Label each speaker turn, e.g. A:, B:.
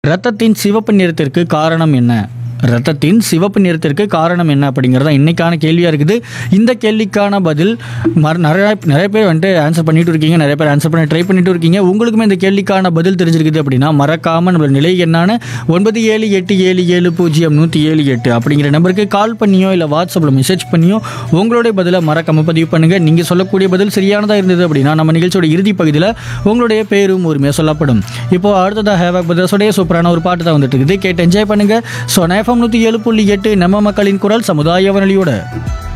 A: இரத்தத்தின் சிவப்பு நிறத்திற்கு காரணம் என்ன இரத்தத்தின் சிவப்பு நிறத்திற்கு காரணம் என்ன அப்படிங்கிறது தான் இன்னைக்கான கேள்வியாக இருக்குது இந்த கேள்விக்கான பதில் மற நிறைய நிறைய பேர் வந்துட்டு ஆன்சர் பண்ணிட்டு இருக்கீங்க நிறைய பேர் ஆன்சர் பண்ண ட்ரை பண்ணிட்டு இருக்கீங்க உங்களுக்குமே இந்த கேள்விக்கான பதில் தெரிஞ்சிருக்குது அப்படின்னா மறக்காம நம்மளோட நிலை என்னான ஒன்பது ஏழு எட்டு ஏழு ஏழு பூஜ்ஜியம் நூற்றி ஏழு எட்டு அப்படிங்கிற நம்பருக்கு கால் பண்ணியோ இல்லை வாட்ஸ்அப்பில் மெசேஜ் பண்ணியோ உங்களுடைய பதிலை மறக்காம பதிவு பண்ணுங்க நீங்கள் சொல்லக்கூடிய பதில் சரியானதாக இருந்தது அப்படின்னா நம்ம நிகழ்ச்சியோட இறுதி பகுதியில் உங்களுடைய பேரும் உரிமையாக சொல்லப்படும் இப்போ அடுத்ததாக ஹேவாக் பிரதர்ஸோடைய சூப்பரான ஒரு பாட்டு தான் வந்துட்டு இருக்குது கேட்டு என்ஜாய் பண்ணுங்க ஸோ நேஃபம் நூற்றி ஏழு புள்ளி எட்டு நம்ம மக்களின் குரல் சமுதாய வானொலியோட